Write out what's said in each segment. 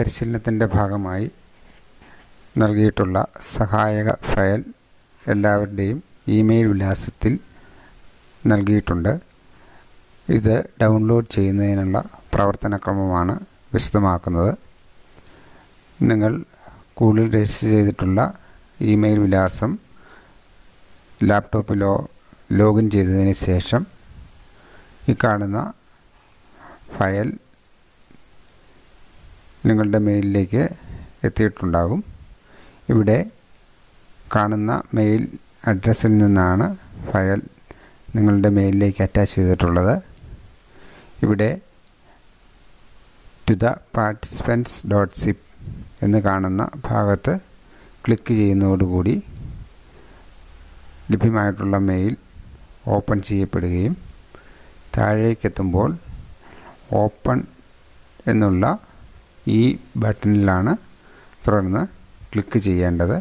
പരിശീലനത്തിൻ്റെ ഭാഗമായി നൽകിയിട്ടുള്ള സഹായക ഫയൽ എല്ലാവരുടെയും ഇമെയിൽ വിലാസത്തിൽ നൽകിയിട്ടുണ്ട് ഇത് ഡൗൺലോഡ് ചെയ്യുന്നതിനുള്ള പ്രവർത്തനക്രമമാണ് വിശദമാക്കുന്നത് നിങ്ങൾ സ്കൂളിൽ രജിസ്റ്റർ ചെയ്തിട്ടുള്ള ഇമെയിൽ വിലാസം ലാപ്ടോപ്പിലോ ലോഗിൻ ചെയ്തതിന് ശേഷം ഈ കാണുന്ന ഫയൽ നിങ്ങളുടെ മെയിലിലേക്ക് എത്തിയിട്ടുണ്ടാകും ഇവിടെ കാണുന്ന മെയിൽ അഡ്രസ്സിൽ നിന്നാണ് ഫയൽ നിങ്ങളുടെ മെയിലിലേക്ക് അറ്റാച്ച് ചെയ്തിട്ടുള്ളത് ഇവിടെ to the participants dot zip എന്ന് കാണുന്ന ഭാഗത്ത് ക്ലിക്ക് ചെയ്യുന്നതോടുകൂടി ലഭ്യമായിട്ടുള്ള മെയിൽ ഓപ്പൺ ചെയ്യപ്പെടുകയും താഴേക്കെത്തുമ്പോൾ ഓപ്പൺ എന്നുള്ള ഈ ബട്ടണിലാണ് തുടർന്ന് ക്ലിക്ക് ചെയ്യേണ്ടത്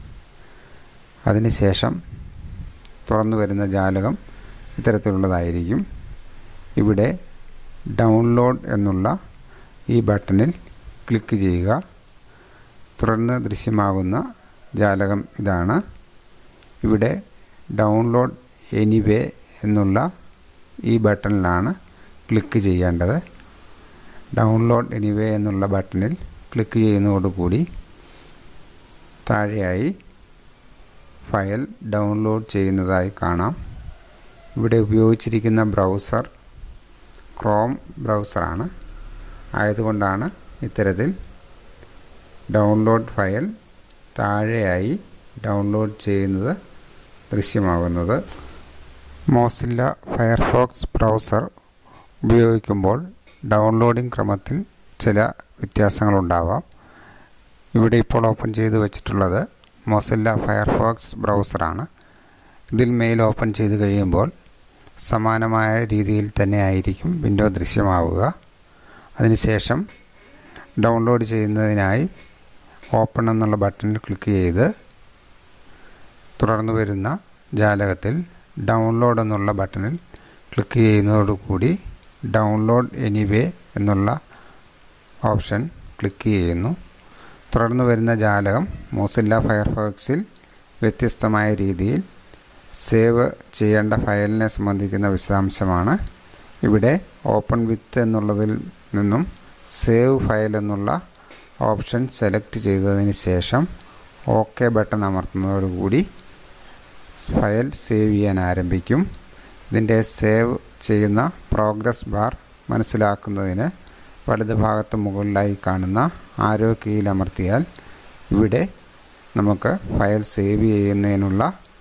അതിനുശേഷം തുറന്നു വരുന്ന ജാലകം ഇത്തരത്തിലുള്ളതായിരിക്കും ഇവിടെ ഡൗൺലോഡ് എന്നുള്ള ഈ ബട്ടണിൽ ക്ലിക്ക് ചെയ്യുക തുടർന്ന് ദൃശ്യമാകുന്ന ജാലകം ഇതാണ് ഇവിടെ ഡൗൺലോഡ് എനിവേ എന്നുള്ള ഈ ബട്ടണിലാണ് ക്ലിക്ക് ചെയ്യേണ്ടത് ഡൗൺലോഡ് എനിവേ എന്നുള്ള ബട്ടണിൽ ക്ലിക്ക് ചെയ്യുന്നതോടുകൂടി താഴെയായി ഫയൽ ഡൗൺലോഡ് ചെയ്യുന്നതായി കാണാം ഇവിടെ ഉപയോഗിച്ചിരിക്കുന്ന ബ്രൗസർ ക്രോം ബ്രൗസറാണ് ആയതുകൊണ്ടാണ് ഇത്തരത്തിൽ ഡൗൺലോഡ് ഫയൽ താഴെയായി ഡൗൺലോഡ് ചെയ്യുന്നത് ദൃശ്യമാകുന്നത് മോസില്ല ഫയർഫോക്സ് ബ്രൗസർ ഉപയോഗിക്കുമ്പോൾ ഡൗൺലോഡിംഗ് ക്രമത്തിൽ ചില വ്യത്യാസങ്ങളുണ്ടാവാം ഇവിടെ ഇപ്പോൾ ഓപ്പൺ ചെയ്ത് വെച്ചിട്ടുള്ളത് മോസില്ല ഫയർഫോക്സ് ബ്രൗസറാണ് ഇതിൽ മെയിൽ ഓപ്പൺ ചെയ്ത് കഴിയുമ്പോൾ സമാനമായ രീതിയിൽ തന്നെ ആയിരിക്കും വിൻഡോ ദൃശ്യമാവുക അതിനുശേഷം ഡൗൺലോഡ് ചെയ്യുന്നതിനായി ഓപ്പൺ എന്നുള്ള ബട്ടണിൽ ക്ലിക്ക് ചെയ്ത് തുടർന്ന് വരുന്ന ജാലകത്തിൽ ഡൗൺലോഡ് എന്നുള്ള ബട്ടണിൽ ക്ലിക്ക് ചെയ്യുന്നതോടുകൂടി ഡൗൺലോഡ് എനിവേ എന്നുള്ള ഓപ്ഷൻ ക്ലിക്ക് ചെയ്യുന്നു തുടർന്ന് വരുന്ന ജാലകം മോസില്ല ഫയർഫോക്സിൽ വ്യത്യസ്തമായ രീതിയിൽ സേവ് ചെയ്യേണ്ട ഫയലിനെ സംബന്ധിക്കുന്ന വിശദാംശമാണ് ഇവിടെ ഓപ്പൺ വിത്ത് എന്നുള്ളതിൽ നിന്നും സേവ് ഫയൽ എന്നുള്ള ഓപ്ഷൻ സെലക്ട് ചെയ്തതിന് ശേഷം ഓക്കെ ബട്ടൺ അമർത്തുന്നതോടുകൂടി ഫയൽ സേവ് ചെയ്യാൻ ആരംഭിക്കും ഇതിൻ്റെ സേവ് ചെയ്യുന്ന പ്രോഗ്രസ് ബാർ മനസ്സിലാക്കുന്നതിന് വലത് ഭാഗത്ത് മുകളിലായി കാണുന്ന ആരോ കീയിൽ അമർത്തിയാൽ ഇവിടെ നമുക്ക് ഫയൽ സേവ് ചെയ്യുന്നതിനുള്ള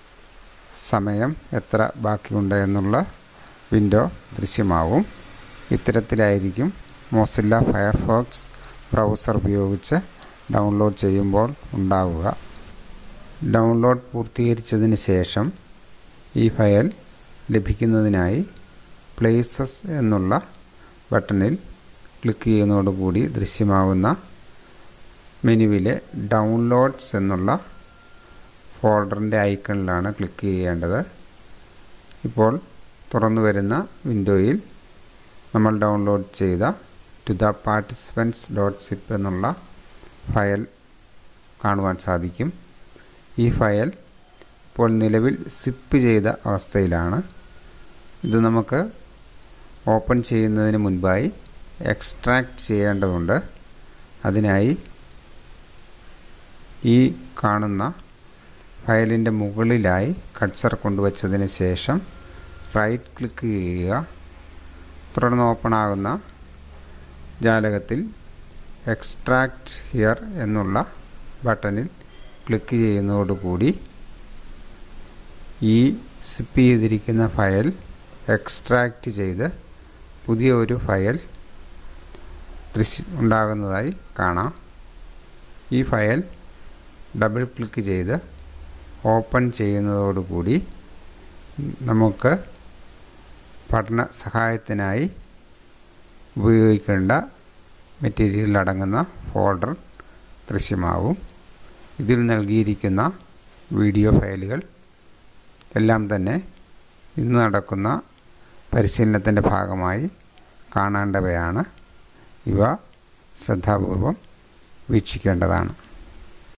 സമയം എത്ര ബാക്കിയുണ്ട് എന്നുള്ള വിൻഡോ ദൃശ്യമാവും ഇത്തരത്തിലായിരിക്കും മോസില്ല ഫയർഫോക്സ് ബ്രൗസർ ഉപയോഗിച്ച് ഡൗൺലോഡ് ചെയ്യുമ്പോൾ ഉണ്ടാവുക ഡൗൺലോഡ് പൂർത്തീകരിച്ചതിന് ശേഷം ഈ ഫയൽ ലഭിക്കുന്നതിനായി പ്ലേസസ് എന്നുള്ള ബട്ടണിൽ ക്ലിക്ക് ചെയ്യുന്നതോടുകൂടി ദൃശ്യമാകുന്ന മെനുവിലെ ഡൗൺലോഡ്സ് എന്നുള്ള ഫോൾഡറിൻ്റെ ഐക്കണിലാണ് ക്ലിക്ക് ചെയ്യേണ്ടത് ഇപ്പോൾ തുറന്നു വരുന്ന വിൻഡോയിൽ നമ്മൾ ഡൗൺലോഡ് ചെയ്ത to the participants dot zip എന്നുള്ള ഫയൽ കാണുവാൻ സാധിക്കും ഈ ഫയൽ ഇപ്പോൾ നിലവിൽ സിപ്പ് ചെയ്ത അവസ്ഥയിലാണ് ഇത് നമുക്ക് ഓപ്പൺ ചെയ്യുന്നതിന് മുൻപായി എക്സ്ട്രാക്റ്റ് ചെയ്യേണ്ടതുണ്ട് അതിനായി ഈ കാണുന്ന ഫയലിൻ്റെ മുകളിലായി കട്സർ കൊണ്ടുവച്ചതിന് ശേഷം റൈറ്റ് ക്ലിക്ക് ചെയ്യുക തുടർന്ന് ഓപ്പൺ ആകുന്ന ജാലകത്തിൽ എക്സ്ട്രാക്റ്റ് ഹിയർ എന്നുള്ള ബട്ടണിൽ ക്ലിക്ക് ചെയ്യുന്നതോടുകൂടി ഈ സിപ്പ് ചെയ്തിരിക്കുന്ന ഫയൽ എക്സ്ട്രാക്റ്റ് ചെയ്ത് പുതിയ ഒരു ഫയൽ ദൃശ്യ ഉണ്ടാകുന്നതായി കാണാം ഈ ഫയൽ ഡബിൾ ക്ലിക്ക് ചെയ്ത് ഓപ്പൺ ചെയ്യുന്നതോടുകൂടി നമുക്ക് പഠന സഹായത്തിനായി ഉപയോഗിക്കേണ്ട മെറ്റീരിയൽ അടങ്ങുന്ന ഫോൾഡർ ദൃശ്യമാവും ഇതിൽ നൽകിയിരിക്കുന്ന വീഡിയോ ഫയലുകൾ എല്ലാം തന്നെ ഇന്ന് നടക്കുന്ന പരിശീലനത്തിൻ്റെ ഭാഗമായി കാണേണ്ടവയാണ് ഇവ ശ്രദ്ധാപൂർവം വീക്ഷിക്കേണ്ടതാണ്